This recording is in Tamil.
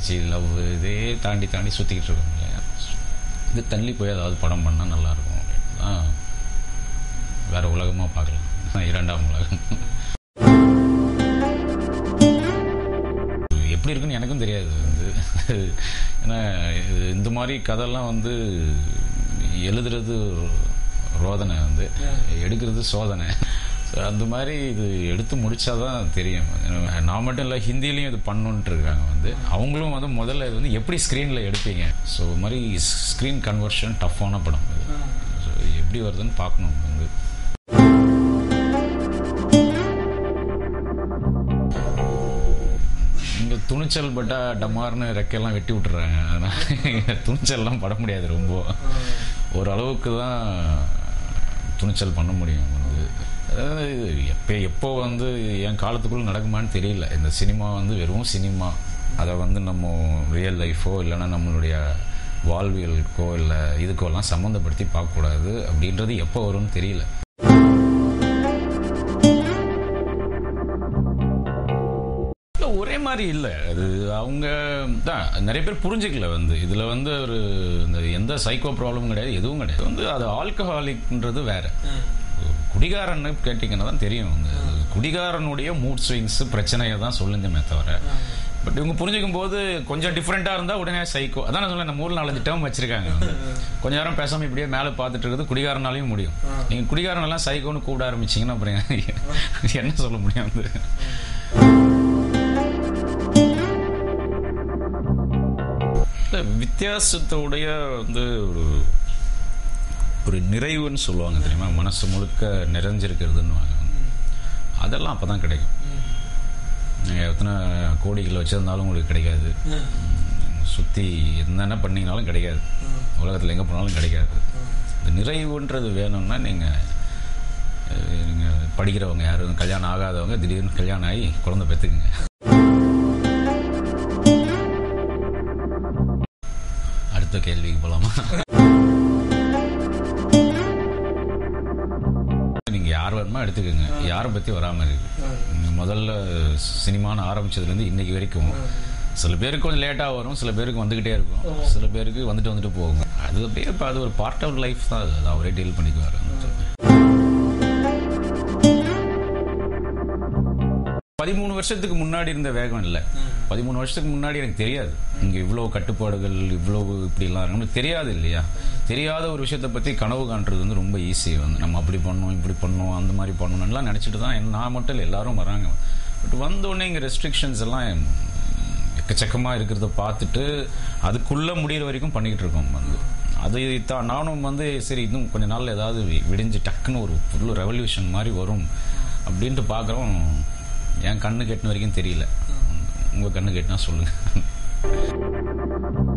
தங்கச்சி லவ் இதே தாண்டி தாண்டி சுற்றிக்கிட்டு இருக்கோம் இல்லையா இது தள்ளி போய் ஏதாவது படம் பண்ணால் நல்லாயிருக்கும் அப்படின்னு தான் வேற உலகமாக பார்க்கலாம் அதான் இரண்டாம் உலகம் எப்படி இருக்குன்னு எனக்கும் தெரியாது வந்து ஏன்னா இது இந்த மாதிரி கதைலாம் வந்து எழுதுறது ரோதனை வந்து எடுக்கிறது சோதனை So, அந்த மாதிரி இது எடுத்து முடிச்சாதான் தெரியும் நான் மட்டும் இல்லை ஹிந்திலையும் இது பண்ணணுன்ட்டு இருக்காங்க வந்து அவங்களும் வந்து முதல்ல இது வந்து எப்படி ஸ்க்ரீனில் எடுப்பீங்க ஸோ மாதிரி ஸ்க்ரீன் கன்வர்ஷன் டஃப்பான படம் இது ஸோ எப்படி வருதுன்னு பார்க்கணும் வந்து இங்க துணிச்சல் பட்டா டமார்னு ரெக்கையெல்லாம் வெட்டி விட்டுறாங்க அதனால துணிச்சல்லாம் பட முடியாது ரொம்ப ஓரளவுக்கு தான் துணிச்சல் பண்ண முடியும் வந்து அதாவது இது எப்போ எப்போ வந்து என் காலத்துக்குள்ள நடக்குமான்னு தெரியல இந்த சினிமா வந்து வெறும் சினிமா அதை வந்து நம்ம ரியல் லைஃபோ இல்லைன்னா நம்மளுடைய வாழ்வியலுக்கோ இல்லை இதுக்கோ எல்லாம் சம்மந்தப்படுத்தி பார்க்கக்கூடாது அப்படின்றது எப்போ வரும்னு தெரியல இல்ல, ஒரே மாதிரி இல்லை அது அவங்க தான் நிறைய பேர் புரிஞ்சுக்கல வந்து இதில் வந்து ஒரு இந்த எந்த சைக்கோ ப்ராப்ளம் கிடையாது எதுவும் கிடையாது வந்து அது ஆல்கஹாலிக்ன்றது வேற குடிகாரன்னு கேட்டிங்கன்னா தான் தெரியும் வந்து குடிகாரனுடைய மூட் ஸ்விங்ஸ் பிரச்சனையை தான் சொல்லுங்கமே தவிர பட் இவங்க புரிஞ்சுக்கும் போது கொஞ்சம் டிஃப்ரெண்ட்டாக இருந்தால் உடனே சைக்கோ அதான் நான் சொல்ல நம்ம ஊரில் நாலஞ்சு டேர்ம் வச்சிருக்காங்க வந்து கொஞ்ச நேரம் பேசாமல் இப்படியே மேலே பார்த்துட்டு இருக்குது குடிகாரனாலையும் முடியும் நீங்கள் குடிகாரனெல்லாம் சைக்கோன்னு கூப்பிட ஆரம்பிச்சிங்கன்னா அப்புறம் என்ன சொல்ல முடியும் வந்து இல்ல, வித்தியாசத்தோடைய வந்து ஒரு ஒரு நிறைவுன்னு சொல்லுவாங்க தெரியுமா மனசு முழுக்க நிறைஞ்சிருக்கிறதுன்னு அதெல்லாம் அப்போ தான் கிடைக்கும் நீங்கள் எத்தனை கோடிகள் வச்சிருந்தாலும் உங்களுக்கு கிடைக்காது சுற்றி என்னென்ன பண்ணீங்கனாலும் கிடைக்காது உலகத்தில் எங்கே போனாலும் கிடைக்காது இந்த நிறைவுன்றது வேணும்னா நீங்கள் நீங்கள் படிக்கிறவங்க யாரும் கல்யாணம் ஆகாதவங்க திடீர்னு கல்யாணம் ஆகி குழந்தை பெற்றுக்குங்க அடுத்த கேள்விக்கு போலாமா நீங்க யார் வேணுமா எடுத்துக்கோங்க யாரை பத்தி வராம இருக்கு நீங்க முதல்ல சினிமான்னு ஆரம்பிச்சதுலேருந்து இன்னைக்கு வரைக்கும் சில பேருக்கு கொஞ்சம் லேட்டாக வரும் சில பேருக்கு வந்துக்கிட்டே இருக்கும் சில பேருக்கு வந்துட்டு வந்துட்டு போகும் அது அப்படியே இப்போ அது ஒரு பார்ட் ஆஃப் லைஃப் தான் அது அது அவரே டீல் பண்ணிக்குவார் பதிமூணு வருஷத்துக்கு முன்னாடி இருந்த வேகம் இல்லை பதிமூணு வருஷத்துக்கு முன்னாடி எனக்கு தெரியாது இங்க இவ்வளவு கட்டுப்பாடுகள் இவ்வளவு இப்படிலாம் இருக்குன்னு தெரியாது இல்லையா தெரியாத ஒரு விஷயத்தை பத்தி கனவு காண்றது வந்து ரொம்ப ஈஸி வந்து நம்ம அப்படி பண்ணோம் இப்படி பண்ணோம் அந்த மாதிரி பண்ணணும்லாம் நினைச்சிட்டு தான் என்ன- நான் மட்டும் இல்லை எல்லாரும் வராங்க பட் வந்த உடனே இங்க ரெஸ்ட்ரிக்ஷன்ஸ் எல்லாம் எக்கச்சக்கமா இருக்கிறத பார்த்துட்டு அதுக்குள்ள முடியிற வரைக்கும் பண்ணிக்கிட்டு இருக்கோம் வந்து அதை தான் நானும் வந்து சரி இன்னும் கொஞ்ச நாள்ல ஏதாவது வி- விடிஞ்சு டக்குன்னு ஒரு ஃபுல் ரெவல்யூஷன் மாதிரி வரும் அப்படின்ட்டு பார்க்குறோம் என் கண்ணு கெட்டின வரைக்கும் தெரியல உங்க கண்ணு கெட்டினா சொல்லுங்க